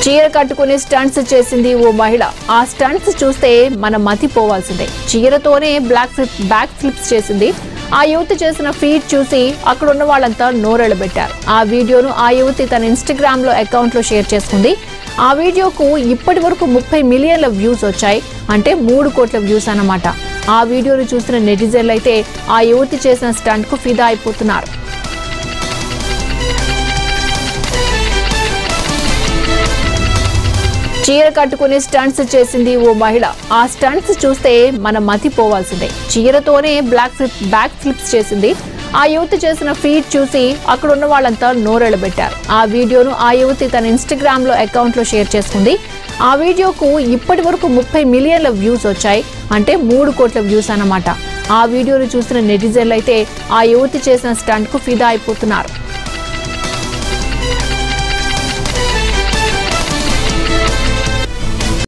చీర కట్టుకుని స్టంట్స్ చేసింది ఓ మహిళ ఆ స్టంట్స్ చూస్తే మన మతి పోవాల్సిందే చీరతోనే బ్లాక్ ఫ్లిప్ బ్యాక్ ఫ్లిప్స్ చేసింది ఆ యువతి చేసిన ఫీడ్ చూసి అక్కడ ఉన్న వాళ్ళంతా నోరెళ్ళబెట్టారు ఆ వీడియోను ఆ యువతి తన ఇన్స్టాగ్రామ్ లో అకౌంట్ లో షేర్ చేసుకుంది ఆ వీడియోకు ఇప్పటి వరకు ముప్పై మిలియన్ల వ్యూస్ వచ్చాయి అంటే మూడు కోట్ల వ్యూస్ అన్నమాట ఆ వీడియోను చూసిన నెటిజన్లు అయితే ఆ యువతి చేసిన స్టంట్ కు ఫిదా అయిపోతున్నారు చీర కట్టుకుని స్టంట్స్ చేసింది ఓ మహిళ ఆ స్టంట్స్ చూస్తే మన మతి పోవాల్సిందే చీరతోనే బ్లాక్ ఫ్లిప్ బ్యాక్ ఫ్లిప్స్ చేసింది ఆ యువతి చేసిన ఫీడ్ చూసి అక్కడ ఉన్న వాళ్ళంతా నోరెళ్ళబెట్టారు ఆ వీడియోను ఆ యువతి తన ఇన్స్టాగ్రామ్ లో అకౌంట్ లో షేర్ చేసుకుంది ఆ వీడియోకు ఇప్పటి వరకు ముప్పై మిలియన్ల వ్యూస్ వచ్చాయి అంటే మూడు కోట్ల వ్యూస్ అన్నమాట ఆ వీడియోను చూసిన నెటిజన్లు అయితే ఆ యువతి చేసిన స్టంట్ కు ఫిదా అయిపోతున్నారు